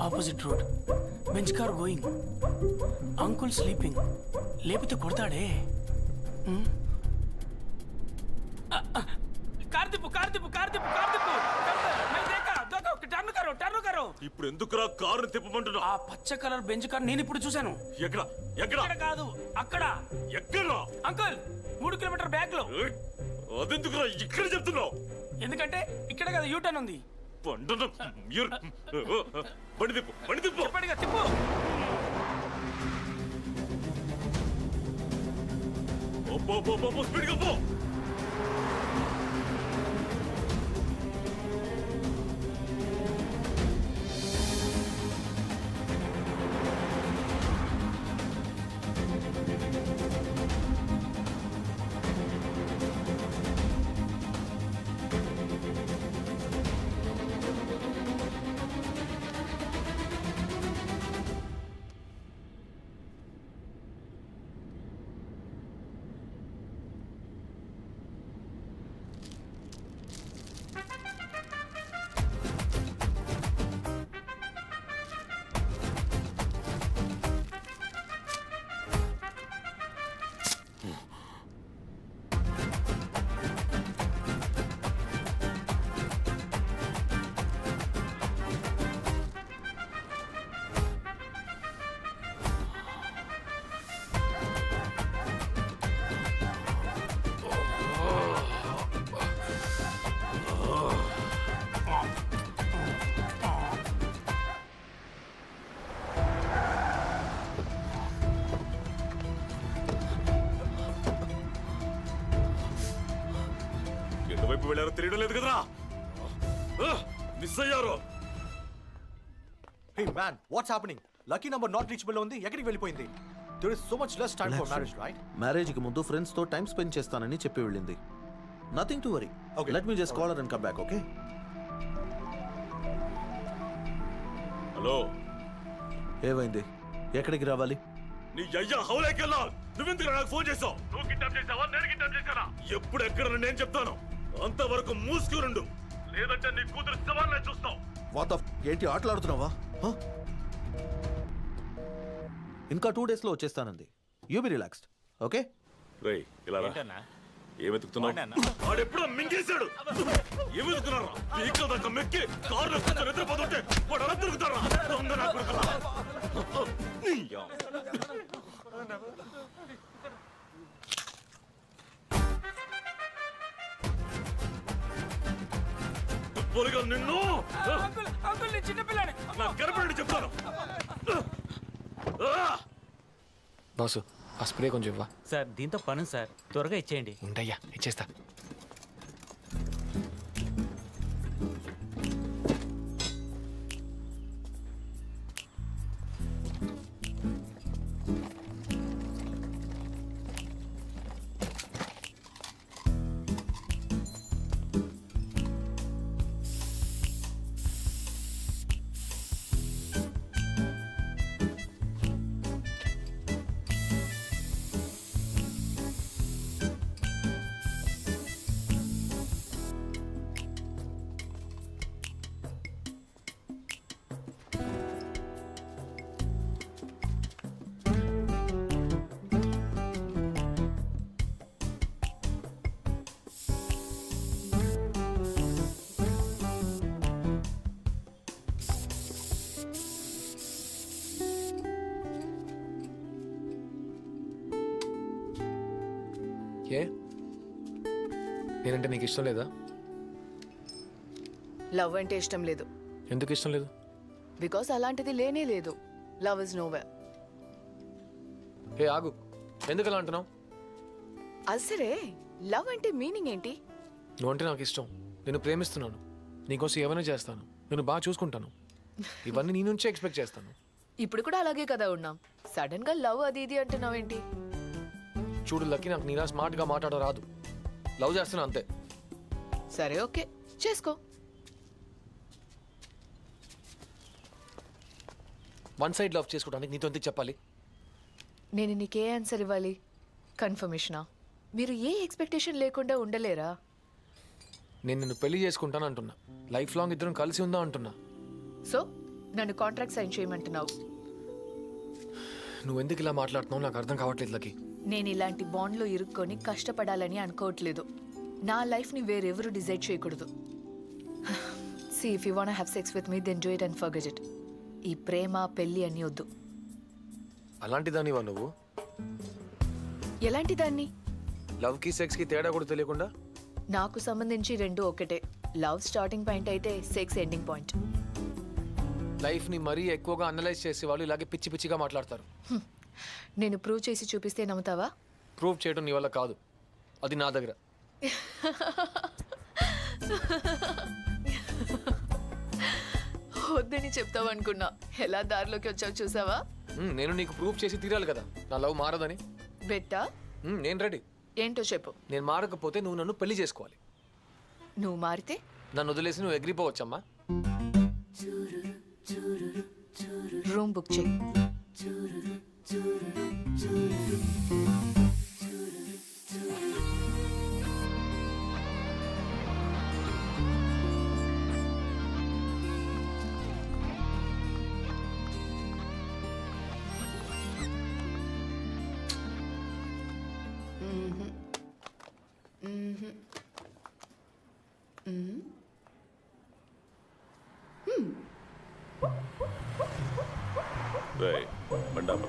Opposite road bench car going uncle sleeping లేపితే కొడతాడే hmm? ఆ, ఆ, కార్ తిప్పు కార్ తిప్పు కార్ తిప్పు కార్ తిప్పు మై దేకా, దేకా, టర్న్ కరో టర్న్ కరో ఇప్పుడు ఎందుకురా కారు తిప్పమంటున్నా ఆ పచ్చ కలర్ బెంచ్ కార్ నేను ఇప్పుడు చూశాను ఎక్కడ ఎక్కడ ఇక్కడ కాదు అక్కడ ఎక్కడ అంకుల్ మూడు కిలోమీటర్ బ్యాక్ లో ఏయ్, అదెందుకురా ఇక్కడ చెప్తున్నావు ఎందుకంటే ఇక్కడ కదా యూటర్న్ ఉంది పండున మీరు బండి తిప్పు బండి తిప్పు చెప్పాడుగా తిప్పు అబ్బో అబ్బో అబ్బో, అబ్బో స్పీడ్గా పో ఎటువైపు వెళ్ళారో తెలియడం లేదు కదరా ఆ, మిస్ అయ్యారు Hey man, what's happening? Lucky number not reachable ఉంది ఎక్కడికి వెళ్ళిపోయింది There is so much less time for marriage, right? మ్యారేజ్కి ముందు ఫ్రెండ్స్తో టైం స్పెండ్ చేస్తానని చెప్పి వెళ్ళింది nothing to worry Okay. Let me just call her and come back okay hello ఏమైంది ఎక్కడికి రావాలి నీ అయ్యా హౌలేకెళ్ళా నువ్వెందుకు నాకు ఫోన్ చేసావు నువ్వు కిడ్నాప్ చేసావా నేను కిడ్నాప్ చేశానా ఎప్పుడు ఎక్కడ నేను చెప్తాను అంతవరకు మూసుకునుండు లేదంటే నీ కూతురు సవాల్ చూస్తావు వాట్ ఆఫ్ ఏంటి ఆటలాడుతున్నావా హ? ఇంకా టూ డేస్లో వచ్చేస్తానంది యూ బి రిలాక్స్డ్ ఓకే రేయ్ ఇలా రా. ఏం వెతుకుతున్నావు వాడెప్పుడో మింగేశాడు ఏం వెతుకుతున్నారా పీకల దాకా మెక్కి కారులో కూర్చొని నిద్రపోతుంటే వాడు అలా తిరుగుతారా దొంగ నా కొడుకులా. నీ యా. పొలిగా నిన్ను అంకుల్ అంకుల్ నేను చిన్నపిల్లాడి నా గర్భండి చెప్తాను ఆ! బాసు ఆ స్ప్రే కొంచెం ఇవ్వా సార్ దీంతో పను సార్ త్వరగా ఇచ్చేయండి ఉండయ్యా ఇచ్చేస్తా ఏ నేనంటే నీకు ఇష్టం లేదా లవ్ అంటే ఇష్టం లేదు ఎందుకు ఇష్టం లేదు బికాస్ అలాంటిది లేనే లేదు లవ్ ఇస్ నోవే ఏ ఆగు ఎందుకు అలా అంటున్నావు అది సరే లవ్ అంటే మీనింగ్ ఏంటి నువ్వు అంటే నాకు ఇష్టం నేను ప్రేమిస్తున్నాను నీకోసం ఏమైనా చేస్తాను నేను బాగా చూసుకుంటాను ఇవన్నీ నీ నుంచే ఎక్స్పెక్ట్ చేస్తాను ఇప్పుడు కూడా అలాగే కదా ఉన్నాం సడన్ గా లవ్ అది ఇది అంటున్నావేంటి చూడు లక్కీ నాకు నీలా స్మార్ట్గా మాట్లాడ రాదు లవ్ చేస్తున్నా అంతే సరే ఓకే చేసుకో వన్ సైడ్ లవ్ చేసుకోవడానికి నీతో ఎందుకు చెప్పాలి నేను నీకే ఆన్సర్ ఇవ్వాలి కన్ఫర్మేషనా మీరు ఏ ఎక్స్పెక్టేషన్ లేకుండా ఉండలేరా నేను నిన్ను పెళ్లి చేసుకుంటాను అంటున్నా లైఫ్ లాంగ్ ఇద్దరం కలిసి ఉందా అంటున్నా సో నన్ను కాంట్రాక్ట్ సైన్ చేయమంటున్నావు నువ్వు ఎందుకు ఇలా మాట్లాడుతున్నావు నాకు అర్థం కావట్లేదు లకి నేను ఇలాంటి బాండ్లో ఇరుక్కొని కష్టపడాలని అనుకోవట్లేదు నా లైఫ్ని వేరెవరు డిసైడ్ చేయకూడదు see if you want have sex with me then do it and forget it ఈ ప్రేమ పెళ్ళి అని వద్దు అలాంటి దానివా నువ్వు ఎలాంటి దాన్ని లవ్కి సెక్స్కి తేడా కూడా తెలియకుండా నాకు సంబంధించి రెండు ఒకటే లవ్ స్టార్టింగ్ పాయింట్ అయితే సెక్స్ ఎండింగ్ పాయింట్ లైఫ్ని మరీ ఎక్కువగా అనలైజ్ చేసే వాళ్ళు ఇలాగే పిచ్చి పిచ్చిగా మాట్లాడతారు నేను ప్రూవ్ చేసి చూపిస్తే నమ్ముతావా ప్రూవ్ చేయడం నీ వల్ల కాదు అది నా దగ్గర వద్దని చెప్తావు అనుకున్నా ఎలా దారిలోకి వచ్చావు చూసావా మ్, నేను నీకు ప్రూవ్ చేసి తీరాలి కదా నా లవ్ మారదని బెట్టా మ్, నేను రెడీ ఏంటో చెప్పు నేను మారకపోతే నువ్వు నన్ను పెళ్లి చేసుకోవాలి నువ్వు మారితే నన్ను వదిలేసి నువ్వు ఎగిరిపోవచ్చమ్మా రూమ్ బుక్ చేయి రేయ్, బండాపా.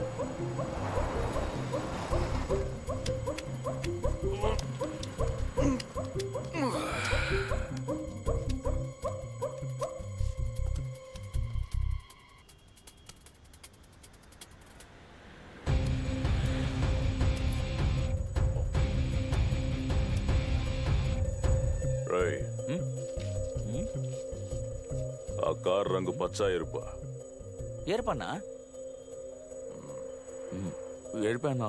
రేయ్, ఆ కార్ రంగు పచ్చ ఎరుపా ఏర్పన్నా ఏడిపోయానా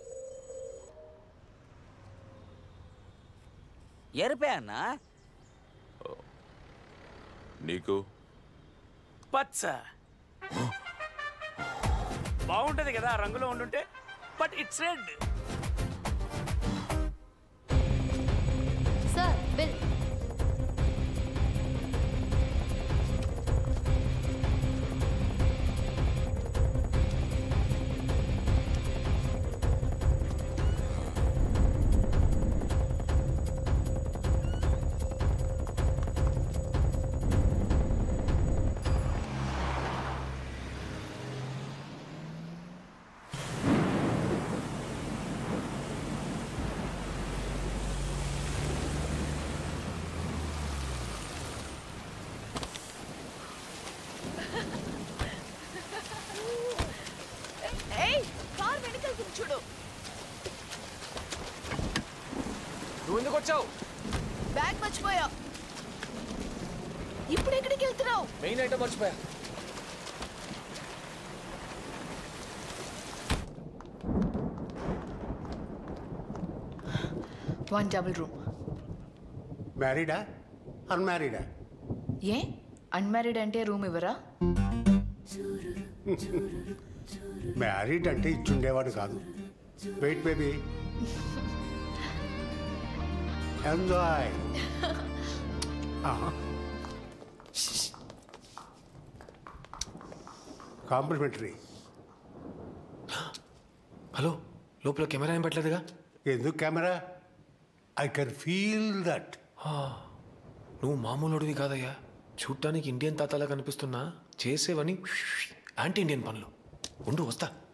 ఎరిపే అన్నా నీకు పచ్చ బాగుంటది కదా ఆ రంగులో ఉండుంటే but it's red sir bill ఏయ్ కార్ వెనకాల చూడు నువ్వు ఎందుకు వచ్చావు బ్యాగ్ మర్చిపోయా ఇప్పుడు ఎక్కడికి వెళ్తున్నావు మెయిన్ ఐటమ్ మర్చిపోయా వన్ డబుల్ రూమ్ మ్యారీడా అన్మ్యారీడా ఏ అన్మ్యారీడ్ అంటే రూమ్ ఇవ్వరా మ్యారీడ్ అంటే ఇచ్చుండేవాడు కాదు wait baby enjoy complimentary hello లోపల కెమెరా ఏం పెట్టలేదుగా ఎందుకు camera I can feel that నువ్వు మామూలుడివి కాదయ్యా చూడటానికి ఇండియన్ తాతలా కనిపిస్తున్నా చేసేవని యాంటీ ఇండియన్ పనులు ఉండు వస్తా